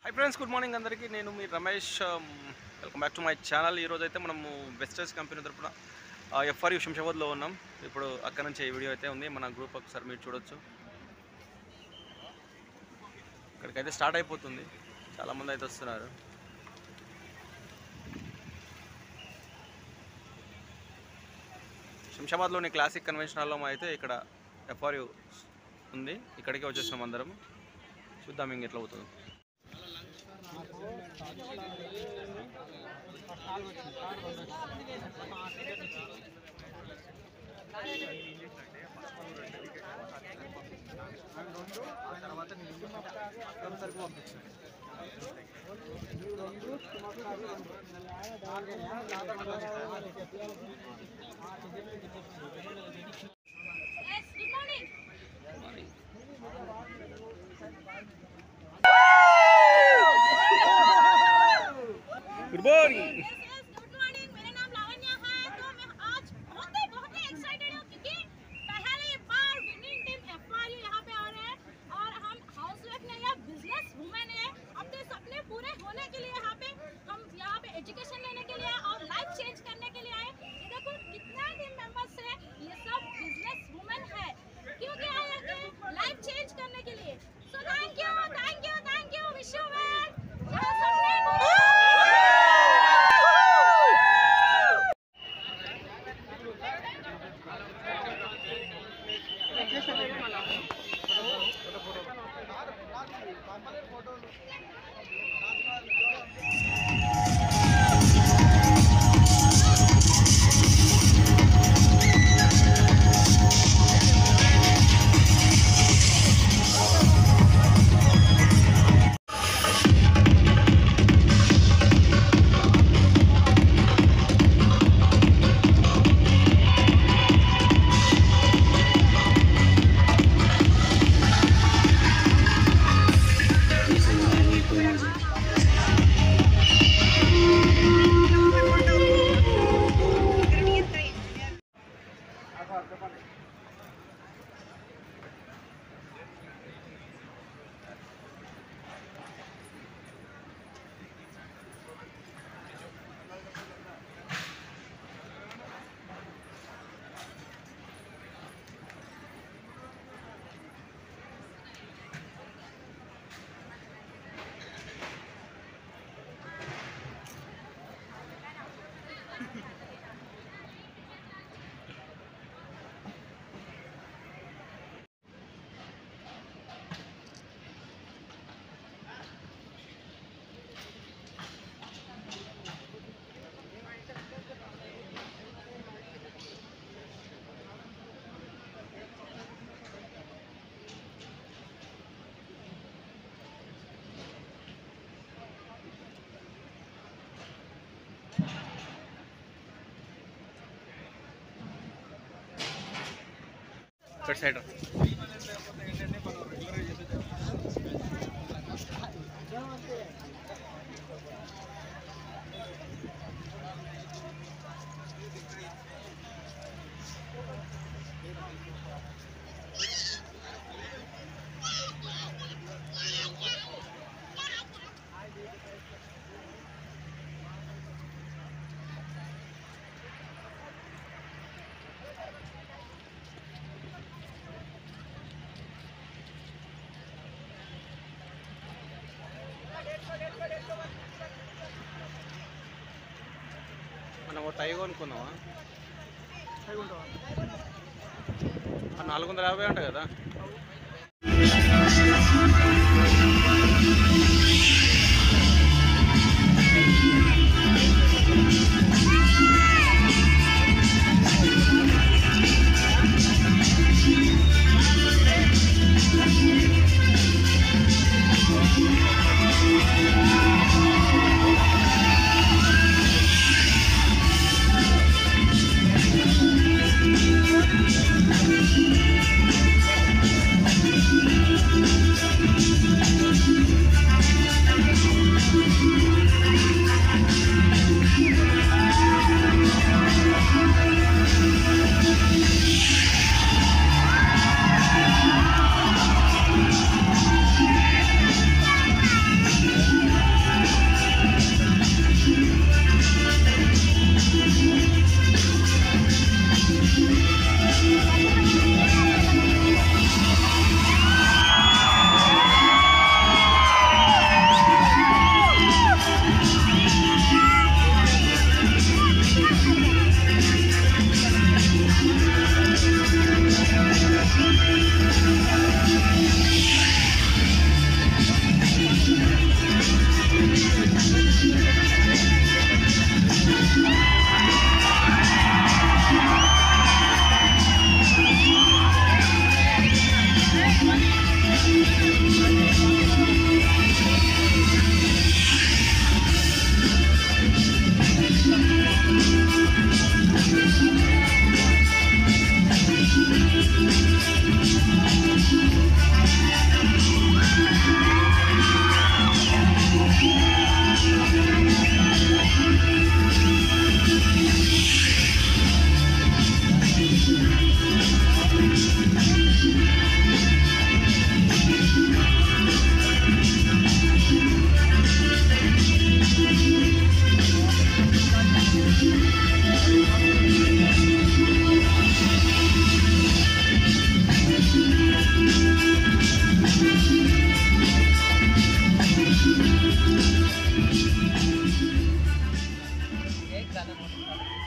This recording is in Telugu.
హై ఫ్రెండ్స్ గుడ్ మార్నింగ్ అందరికీ నేను మీ Ramesh welcome back to my channel ఈరోజు అయితే మనము వెస్టర్స్ కంపెనీ తరపున ఎఫ్ఆర్యూ శంషాబాద్లో ఉన్నాం ఇప్పుడు అక్కడ నుంచి ఈ వీడియో అయితే ఉంది మన గ్రూప్ ఒకసారి మీరు చూడొచ్చు ఇక్కడికైతే స్టార్ట్ అయిపోతుంది చాలామంది అయితే వస్తున్నారు శంషాబాద్లోని క్లాసిక్ కన్వెన్షన్ హాల్లో అయితే ఇక్కడ ఎఫ్ఆర్యూ ఉంది ఇక్కడికి వచ్చేసాం అందరం చూద్దాం ఇంక ఎట్లా అవుతుంది Yes, good morning. Good morning Yes, yes, good morning. मेरा नाम लावण्या है तो मैं आज बहुत ही बहुत ही एक्साइटेड हूँ क्योंकि पहली बार विनिंग टीम एफआरयू यहाँ पे आ रहे हैं और हम हाउस वाइफ नहीं है बिजनेस वुमेन है अपने सपने पूरे होने के लिए यहाँ पे हम यहाँ पे एजुकेशन लेने के लिए और लाइफ चेंज करने के लिए आए ये देखो कितना टीम मेंबर्स है ये सब बिजनेस वुमेन है क्योंकि आए हैं लाइफ चेंज करने के लिए so thank you thank you thank you wish you well जहाँ सपने पूरे ఇక్కడ సైడ్ మనం ఒక టై కొనుక్కుందామా ఆ నాలుగు వందల యాభై ఉంటాయి కదా Yes, एक गाना